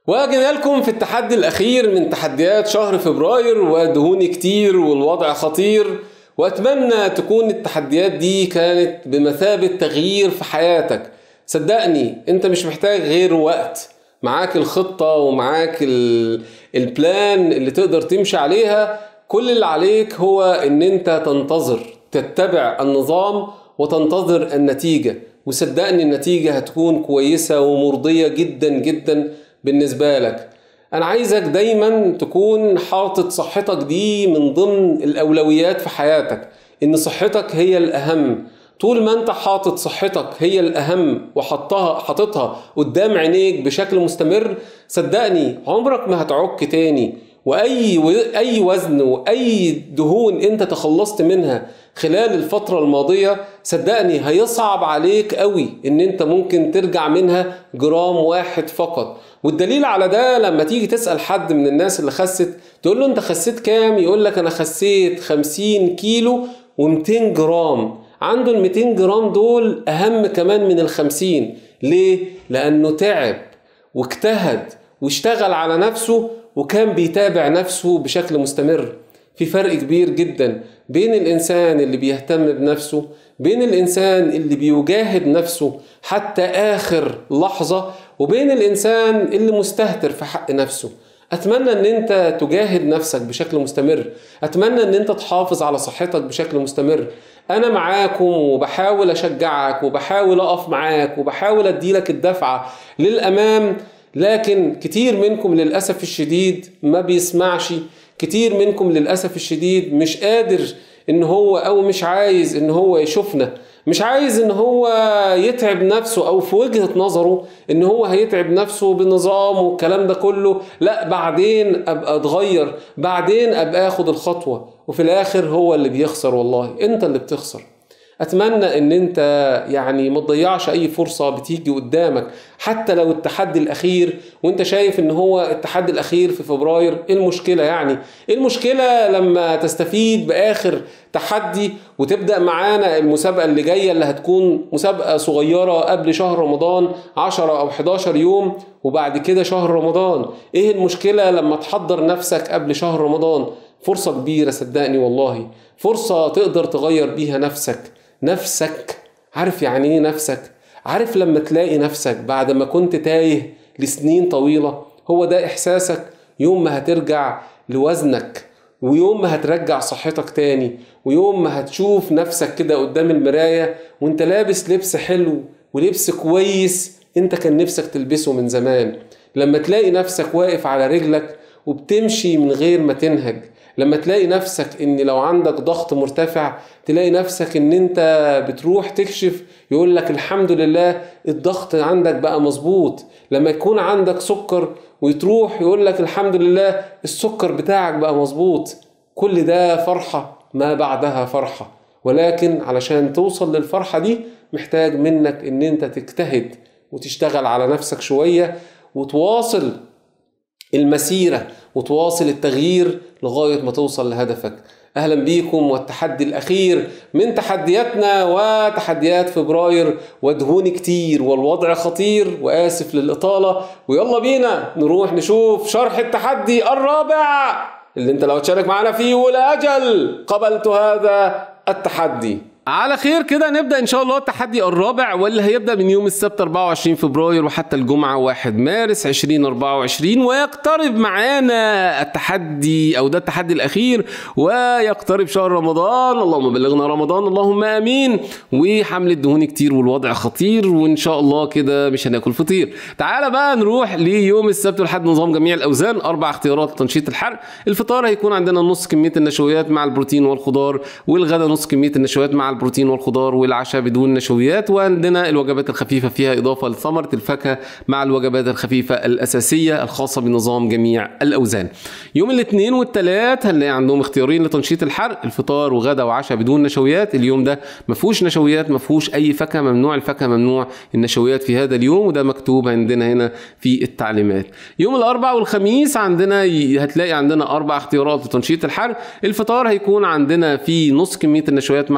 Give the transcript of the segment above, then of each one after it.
وجينا لكم في التحدي الأخير من تحديات شهر فبراير ودهون كتير والوضع خطير وأتمنى تكون التحديات دي كانت بمثابة تغيير في حياتك صدقني أنت مش محتاج غير وقت معاك الخطة ومعاك ال- البلان اللي تقدر تمشي عليها كل اللي عليك هو ان انت تنتظر تتبع النظام وتنتظر النتيجة وصدقني النتيجة هتكون كويسة ومرضية جدا جدا بالنسبة لك انا عايزك دايما تكون حاطط صحتك دي من ضمن الاولويات في حياتك ان صحتك هي الاهم طول ما انت حاطط صحتك هي الاهم وحطها حاططها قدام عينيك بشكل مستمر صدقني عمرك ما هتعك تاني واي و... اي وزن واي دهون انت تخلصت منها خلال الفترة الماضية صدقني هيصعب عليك قوي ان انت ممكن ترجع منها جرام واحد فقط والدليل على ده لما تيجي تسأل حد من الناس اللي خست تقول له انت خسيت كام يقول لك انا خسيت 50 كيلو و200 جرام عنده ال 200 جرام دول اهم كمان من ال 50 ليه؟ لانه تعب واجتهد واشتغل على نفسه وكان بيتابع نفسه بشكل مستمر في فرق كبير جدا بين الانسان اللي بيهتم بنفسه بين الانسان اللي بيجاهد نفسه حتى اخر لحظه وبين الانسان اللي مستهتر في حق نفسه اتمنى ان انت تجاهد نفسك بشكل مستمر اتمنى ان انت تحافظ على صحتك بشكل مستمر انا معاكم وبحاول اشجعك وبحاول اقف معاك وبحاول اديلك الدفعه للامام لكن كتير منكم للاسف الشديد ما بيسمعش كتير منكم للاسف الشديد مش قادر ان هو او مش عايز ان هو يشوفنا مش عايز ان هو يتعب نفسه او في وجهة نظره ان هو هيتعب نفسه بنظام والكلام ده كله لا بعدين ابقى اتغير بعدين ابقى اخد الخطوة وفي الاخر هو اللي بيخسر والله انت اللي بتخسر اتمنى ان انت يعني ما تضيعش اي فرصة بتيجي قدامك حتى لو التحدي الاخير وانت شايف ان هو التحدي الاخير في فبراير ايه المشكلة يعني ايه المشكلة لما تستفيد باخر تحدي وتبدأ معانا المسابقة اللي جاية اللي هتكون مسابقة صغيرة قبل شهر رمضان 10 او 11 يوم وبعد كده شهر رمضان ايه المشكلة لما تحضر نفسك قبل شهر رمضان فرصة كبيرة صدقني والله فرصة تقدر تغير بيها نفسك نفسك عارف يعني ايه نفسك عارف لما تلاقي نفسك بعد ما كنت تايه لسنين طويلة هو ده احساسك يوم ما هترجع لوزنك ويوم ما هترجع صحتك تاني ويوم ما هتشوف نفسك كده قدام المراية وانت لابس لبس حلو ولبس كويس انت كان نفسك تلبسه من زمان لما تلاقي نفسك واقف على رجلك وبتمشي من غير ما تنهج لما تلاقي نفسك ان لو عندك ضغط مرتفع تلاقي نفسك ان انت بتروح تكشف يقول لك الحمد لله الضغط عندك بقى مظبوط لما يكون عندك سكر وتروح يقول لك الحمد لله السكر بتاعك بقى مظبوط كل ده فرحة ما بعدها فرحة ولكن علشان توصل للفرحة دي محتاج منك ان انت تجتهد وتشتغل على نفسك شوية وتواصل المسيرة وتواصل التغيير لغاية ما توصل لهدفك أهلا بيكم والتحدي الأخير من تحدياتنا وتحديات فبراير ودهون كتير والوضع خطير وآسف للإطالة ويلا بينا نروح نشوف شرح التحدي الرابع اللي انت لو تشارك معنا فيه ولا أجل قبلت هذا التحدي على خير كده نبدا ان شاء الله التحدي الرابع واللي هيبدا من يوم السبت 24 فبراير وحتى الجمعه 1 مارس 2024 ويقترب معانا التحدي او ده التحدي الاخير ويقترب شهر رمضان اللهم بلغنا رمضان اللهم امين وحمله دهون كتير والوضع خطير وان شاء الله كده مش هناكل فطير تعالى بقى نروح ليوم السبت لحد نظام جميع الاوزان اربع اختيارات لتنشيط الحرق الفطار هيكون عندنا نص كميه النشويات مع البروتين والخضار والغدا نص كميه النشويات مع البروتين والخضار والعشاء بدون نشويات وعندنا الوجبات الخفيفه فيها اضافه لثمره الفاكهه مع الوجبات الخفيفه الاساسيه الخاصه بنظام جميع الاوزان يوم الاثنين والثلاث هنلاقي عندهم اختيارين لتنشيط الحرق الفطار وغدا وعشاء بدون نشويات اليوم ده ما فيهوش نشويات ما فيهوش اي فاكهه ممنوع الفاكهه ممنوع النشويات في هذا اليوم وده مكتوب عندنا هنا في التعليمات يوم الاربعاء والخميس عندنا ي- هتلاقي عندنا اربع اختيارات لتنشيط الحرق الفطار هيكون عندنا في نص كميه النشويات مع البروتين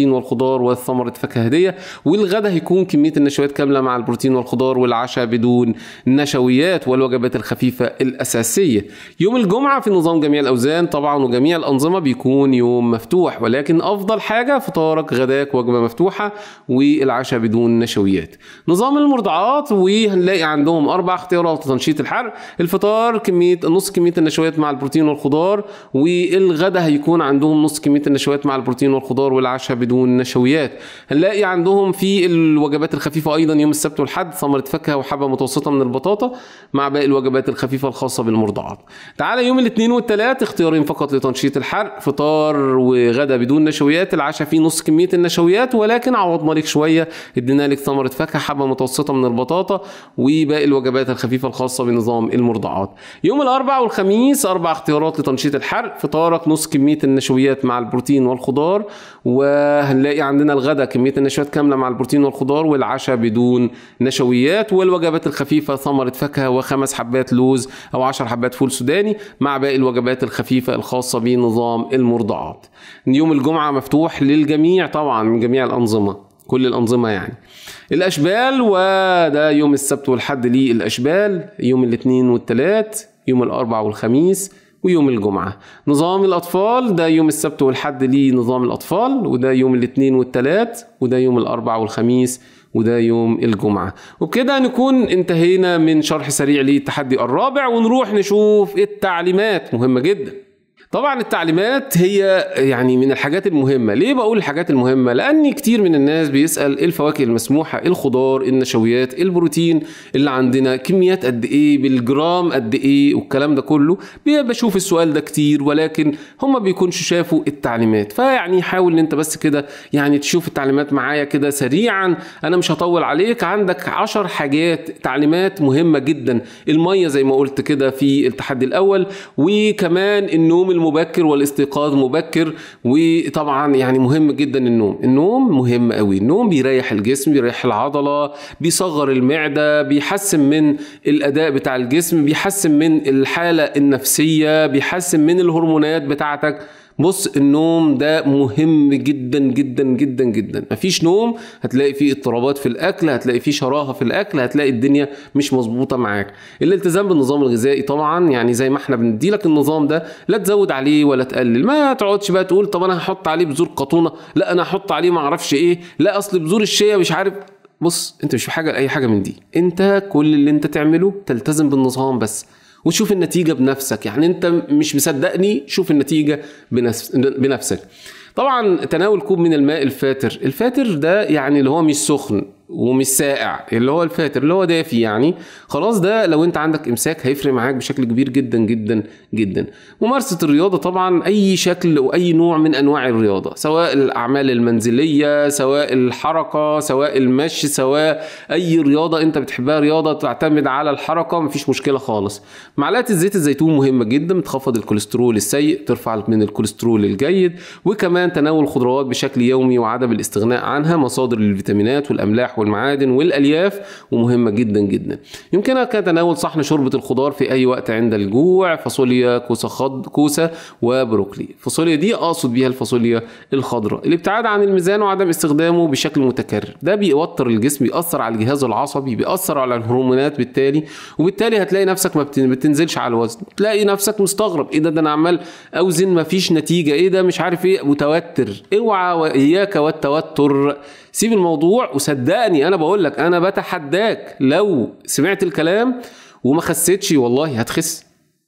البروتين والخضار والثمرة فاكهة هدية والغدا هيكون كمية النشويات كاملة مع البروتين والخضار والعشاء بدون نشويات والوجبات الخفيفة الأساسية يوم الجمعة في نظام جميع الأوزان طبعا وجميع الأنظمة بيكون يوم مفتوح ولكن أفضل حاجة فطارك غداك وجبة مفتوحة والعشاء بدون نشويات نظام المرضعات وهنلاقي عندهم أربع اختيارات لتنشيط الحرق الفطار كمية نص كمية النشويات مع البروتين والخضار والغدا هيكون عندهم نص كمية النشويات مع البروتين والخضار والعشاء بدون نشويات هنلاقي عندهم في الوجبات الخفيفة أيضا يوم السبت والحد ثمرة فاكهة وحبة متوسطة من البطاطا مع باقي الوجبات الخفيفة الخاصة بالمرضعات تعالى يوم الاثنين والثلاث اختيارين فقط لتنشيط الحرق فطار وغدا بدون نشويات العشاء فيه نص كمية النشويات ولكن عوضنا لك شوية ادينا لك ثمرة فاكهة حبة متوسطة من البطاطا وباقي الوجبات الخفيفة الخاصة بنظام المرضعات يوم الأربع والخميس أربع اختيارات لتنشيط الحرق فطارك نص كمية النشويات مع البروتين والخضار وهنلاقي عندنا الغدا كمية النشويات كاملة مع البروتين والخضار والعشاء بدون نشويات والوجبات الخفيفة ثمرة فاكهة وخمس حبات لوز أو عشر حبات فول سوداني مع باقي الوجبات الخفيفة الخاصة بنظام المرضعات يوم الجمعة مفتوح للجميع طبعا من جميع الأنظمة كل الأنظمة يعني الأشبال وده يوم السبت والحد للأشبال يوم الاثنين والثلاث يوم الأربع والخميس ويوم الجمعة نظام الأطفال ده يوم السبت والحد ليه نظام الأطفال وده يوم الاثنين والثلاث وده يوم الأربع والخميس وده يوم الجمعة وبكده نكون انتهينا من شرح سريع للتحدي الرابع ونروح نشوف التعليمات مهمة جدا طبعا التعليمات هي يعني من الحاجات المهمة ليه بقول الحاجات المهمة لأن كتير من الناس بيسأل إيه الفواكه المسموحة الخضار النشويات البروتين اللي عندنا كميات قد ايه بالجرام قد ايه والكلام ده كله بشوف السؤال ده كتير ولكن هم بيكونش شافوا التعليمات فيعني حاول ان انت بس كده يعني تشوف التعليمات معايا كده سريعا انا مش هطول عليك عندك عشر حاجات تعليمات مهمة جدا المية زي ما قلت كده في التحدي الاول وكمان النوم المبكر والاستيقاظ مبكر وطبعا يعني مهم جدا النوم النوم مهم قوي النوم بيريح الجسم بيريح العضلة بيصغر المعدة بيحسن من الأداء بتاع الجسم بيحسن من الحالة النفسية بيحسن من الهرمونات بتاعتك بص النوم ده مهم جدا جدا جدا جدا مفيش نوم هتلاقي فيه اضطرابات في الاكل هتلاقي فيه شراهه في الاكل هتلاقي الدنيا مش مظبوطه معاك الالتزام بالنظام الغذائي طبعا يعني زي ما احنا بندي لك النظام ده لا تزود عليه ولا تقلل ما تقعدش بقى تقول طب انا هحط عليه بذور قطونه لا انا هحط عليه ما اعرفش ايه لا اصل بذور الشيا مش عارف بص انت مش في حاجه لاي حاجه من دي انت كل اللي انت تعمله تلتزم بالنظام بس وتشوف النتيجة بنفسك يعني انت مش مصدقني شوف النتيجة بنفسك طبعا تناول كوب من الماء الفاتر الفاتر ده يعني اللي هو مش سخن ومش ساقع اللي هو الفاتر اللي هو دافي يعني خلاص ده لو انت عندك امساك هيفرق معاك بشكل كبير جدا جدا جدا ممارسه الرياضه طبعا اي شكل واي نوع من انواع الرياضه سواء الاعمال المنزليه سواء الحركه سواء المشي سواء اي رياضه انت بتحبها رياضه تعتمد على الحركه مفيش مشكله خالص معلقه الزيت الزيتون مهمه جدا بتخفض الكوليسترول السيء ترفع من الكوليسترول الجيد وكمان تناول الخضروات بشكل يومي وعدم الاستغناء عنها مصادر للفيتامينات والاملاح والمعادن والالياف ومهمه جدا جدا يمكنك تناول صحن شوربه الخضار في اي وقت عند الجوع فاصوليا كوسه خض كوسه وبروكلي الفاصوليا دي اقصد بيها الفاصوليا الخضراء الابتعاد عن الميزان وعدم استخدامه بشكل متكرر ده بيوتر الجسم بيأثر على الجهاز العصبي بيأثر على الهرمونات بالتالي وبالتالي هتلاقي نفسك ما بتنزلش على الوزن تلاقي نفسك مستغرب ايه ده ده انا عمال اوزن مفيش نتيجه ايه ده مش عارف ايه متوتر اوعى واياك والتوتر سيب الموضوع وصدقني انا بقول لك انا بتحداك لو سمعت الكلام وما خسيتش والله هتخس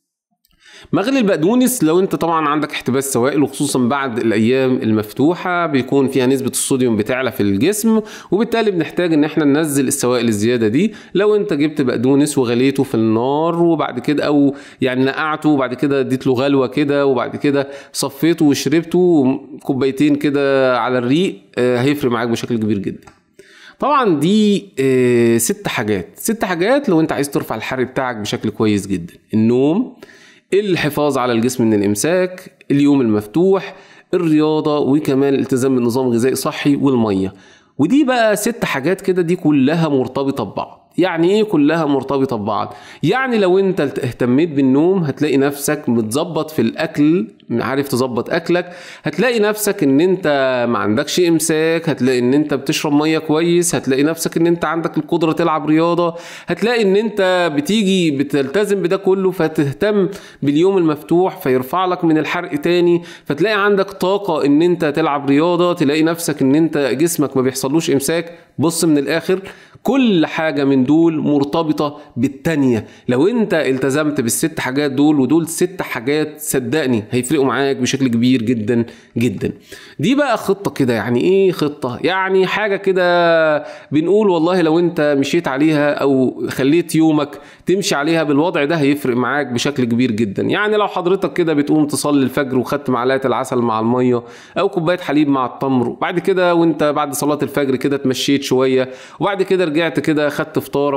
مغلي البقدونس لو انت طبعا عندك احتباس سوائل وخصوصا بعد الايام المفتوحه بيكون فيها نسبه الصوديوم بتعلى في الجسم وبالتالي بنحتاج ان احنا ننزل السوائل الزياده دي لو انت جبت بقدونس وغليته في النار وبعد كده او يعني نقعته وبعد كده اديت له غلوه كده وبعد كده صفيته وشربته كوبايتين كده على الريق هيفرق معاك بشكل كبير جدا طبعا دي ست حاجات ست حاجات لو انت عايز ترفع الحرق بتاعك بشكل كويس جدا النوم الحفاظ على الجسم من الامساك اليوم المفتوح الرياضه وكمان الالتزام بالنظام الغذائي صحي والميه ودي بقى ست حاجات كده دي كلها مرتبطه ببعض يعني ايه كلها مرتبطة ببعض يعني لو انت اهتميت بالنوم هتلاقي نفسك متظبط في الاكل عارف تظبط اكلك هتلاقي نفسك ان انت ما عندكش امساك هتلاقي ان انت بتشرب ميه كويس هتلاقي نفسك ان انت عندك القدره تلعب رياضه هتلاقي ان انت بتيجي بتلتزم بده كله فتهتم باليوم المفتوح فيرفع لك من الحرق تاني فتلاقي عندك طاقه ان انت تلعب رياضه تلاقي نفسك ان انت جسمك ما بيحصلوش امساك بص من الاخر كل حاجة من دول مرتبطة بالتانية لو انت التزمت بالست حاجات دول ودول ست حاجات صدقني هيفرقوا معاك بشكل كبير جدا جدا دي بقى خطة كده يعني ايه خطة يعني حاجة كده بنقول والله لو انت مشيت عليها او خليت يومك تمشي عليها بالوضع ده هيفرق معاك بشكل كبير جدا يعني لو حضرتك كده بتقوم تصلي الفجر وخدت معلقة العسل مع المية او كوباية حليب مع التمر وبعد كده وانت بعد صلاة الفجر كده اتمشيت شوية وبعد كده رجعت كده خدت فطارك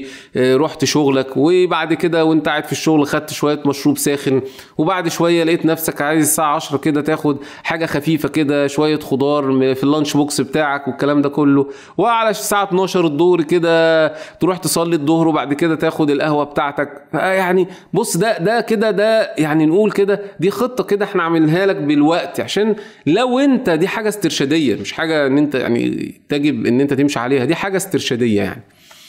ورحت شغلك وبعد كده وانت قاعد في الشغل خدت شويه مشروب ساخن وبعد شويه لقيت نفسك عايز الساعه 10 كده تاخد حاجه خفيفه كده شويه خضار في اللانش بوكس بتاعك والكلام ده كله وعلى الساعه 12 الظهر كده تروح تصلي الظهر وبعد كده تاخد القهوه بتاعتك يعني بص ده ده كده ده يعني نقول كده دي خطه كده احنا عاملينها لك بالوقت عشان لو انت دي حاجه استرشاديه مش حاجه ان انت يعني تجب ان انت تمشي عليها دي حاجه استرشاديه يعني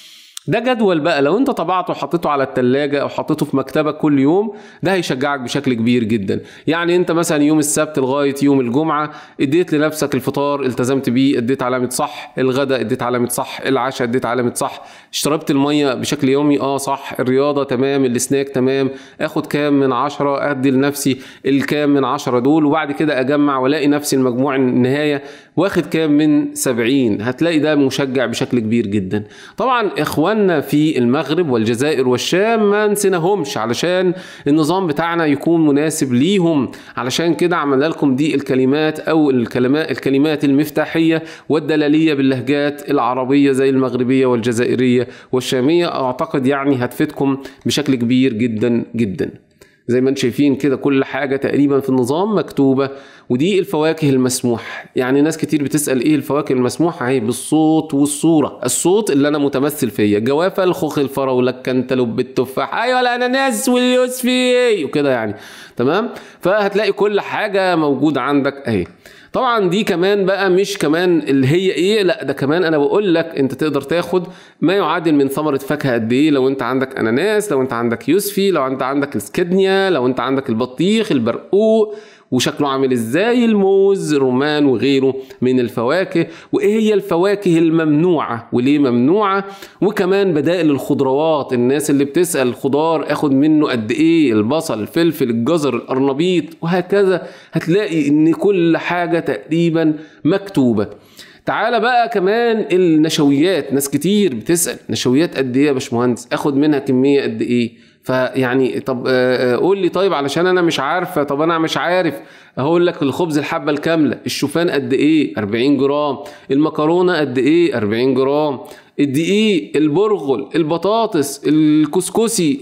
ده جدول بقى لو انت طبعته وحطيته على التلاجة او حطيته في مكتبك كل يوم ده هيشجعك بشكل كبير جدا يعني انت مثلا يوم السبت لغاية يوم الجمعة اديت لنفسك الفطار التزمت بيه اديت علامة صح الغداء اديت علامة صح العشاء اديت علامة صح اشتربت المية بشكل يومي اه صح الرياضة تمام السناك تمام اخد كام من عشرة ادي لنفسي الكام من عشرة دول وبعد كده اجمع والاقي نفسي المجموع النهاية واخد كام من سبعين هتلاقي ده مشجع بشكل كبير جدا طبعا اخواننا في المغرب والجزائر والشام ما نسيناهمش علشان النظام بتاعنا يكون مناسب ليهم علشان كده عملنا لكم دي الكلمات او الكلمات الكلمات المفتاحيه والدلاليه باللهجات العربيه زي المغربيه والجزائريه والشاميه اعتقد يعني هتفيدكم بشكل كبير جدا جدا زي ما انتم شايفين كده كل حاجه تقريبا في النظام مكتوبه ودي الفواكه المسموح يعني ناس كتير بتسال ايه الفواكه المسموحه اهي بالصوت والصوره الصوت اللي انا متمثل فيا جوافه الخوخ الفراوله الكنتالوب التفاح ايوه الاناناس واليوسفي وكده يعني تمام فهتلاقي كل حاجه موجوده عندك اهي طبعا دي كمان بقى مش كمان اللي هي ايه لا ده كمان انا بقول لك انت تقدر تاخد ما يعادل من ثمره فاكهه قد ايه لو انت عندك اناناس لو انت عندك يوسفي لو انت عندك السكدنيا لو انت عندك البطيخ البرقوق وشكله عامل ازاي الموز رمان وغيره من الفواكه وايه هي الفواكه الممنوعه وليه ممنوعه وكمان بدائل الخضروات الناس اللي بتسال الخضار اخد منه قد ايه البصل الفلفل الجزر القرنبيط وهكذا هتلاقي ان كل حاجه تقريبا مكتوبه تعالى بقى كمان النشويات ناس كتير بتسال نشويات قد ايه يا باشمهندس اخد منها كميه قد ايه فيعني طب قول لي طيب علشان انا مش عارفه طب انا مش عارف هقول لك الخبز الحبه الكامله الشوفان قد ايه 40 جرام المكرونه قد ايه 40 جرام الدقيق البرغل البطاطس الكسكسي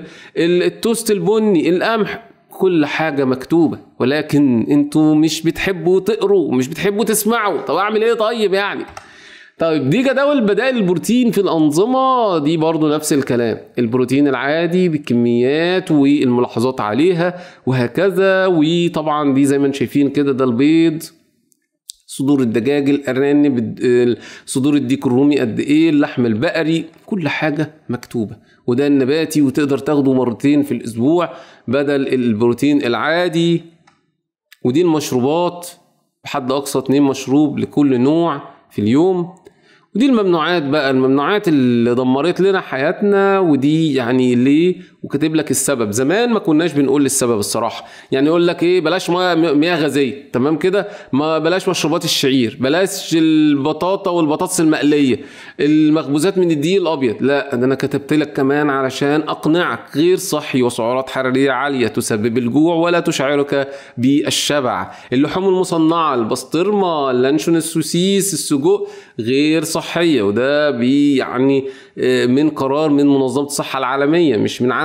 التوست البني القمح كل حاجة مكتوبة ولكن انتوا مش بتحبوا تقروا ومش بتحبوا تسمعوا طب اعمل ايه طيب يعني طيب دي جداول بدائل البروتين في الأنظمة دي برضو نفس الكلام البروتين العادي بالكميات والملاحظات عليها وهكذا وطبعا دي زي ما انتم شايفين كده ده البيض صدور الدجاج الارانب صدور الديك الرومي قد ايه اللحم البقري كل حاجه مكتوبه وده النباتي وتقدر تاخده مرتين في الاسبوع بدل البروتين العادي ودي المشروبات بحد اقصى اتنين مشروب لكل نوع في اليوم ودي الممنوعات بقى الممنوعات اللي دمرت لنا حياتنا ودي يعني ليه وكاتب لك السبب زمان ما كناش بنقول السبب الصراحه يعني يقول لك ايه بلاش مياه غازيه تمام كده ما بلاش مشروبات الشعير بلاش البطاطا والبطاطس المقليه المخبوزات من الدقيق الابيض لا ده انا كتبت لك كمان علشان اقنعك غير صحي وسعرات حراريه عاليه تسبب الجوع ولا تشعرك بالشبع اللحوم المصنعه البسطرمه اللانشون السوسيس السجق غير صحيه وده بي يعني من قرار من منظمه الصحه العالميه مش من عند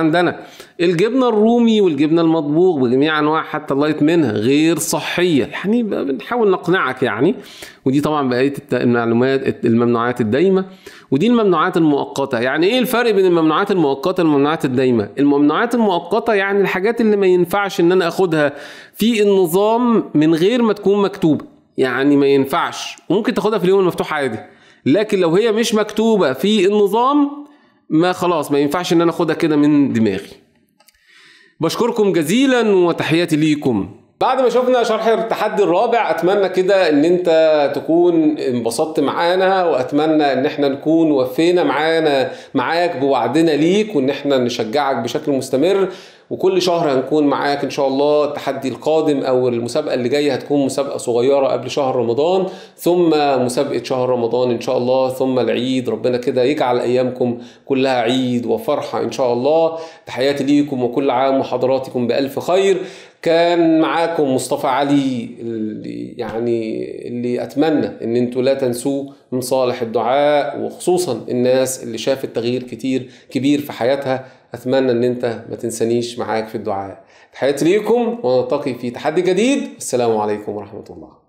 عندنا الجبنه الرومي والجبنه المطبوخ بجميع انواع حتى اللايت منها غير صحيه يعني بنحاول نقنعك يعني ودي طبعا بقيه المعلومات الممنوعات الدايمه ودي الممنوعات المؤقته يعني ايه الفرق بين الممنوعات المؤقته والممنوعات الدايمه الممنوعات المؤقته يعني الحاجات اللي ما ينفعش ان انا اخدها في النظام من غير ما تكون مكتوبه يعني ما ينفعش وممكن تاخدها في اليوم المفتوح عادي لكن لو هي مش مكتوبه في النظام ما خلاص ما ينفعش ان انا اخدها كده من دماغي بشكركم جزيلا وتحياتي ليكم بعد ما شفنا شرح التحدي الرابع اتمنى كده ان انت تكون انبسطت معانا واتمنى ان احنا نكون وفينا معانا معاك بوعدنا ليك وان احنا نشجعك بشكل مستمر وكل شهر هنكون معاك ان شاء الله التحدي القادم او المسابقه اللي جايه هتكون مسابقه صغيره قبل شهر رمضان ثم مسابقه شهر رمضان ان شاء الله ثم العيد ربنا كده يجعل ايامكم كلها عيد وفرحه ان شاء الله تحياتي ليكم وكل عام وحضراتكم بالف خير كان معاكم مصطفى علي اللي يعني اللي اتمنى ان انتوا لا تنسوه من صالح الدعاء وخصوصا الناس اللي شافت تغيير كتير كبير في حياتها اتمنى ان انت ما تنسانيش معاك في الدعاء تحياتي ليكم ونلتقي في تحدي جديد السلام عليكم ورحمه الله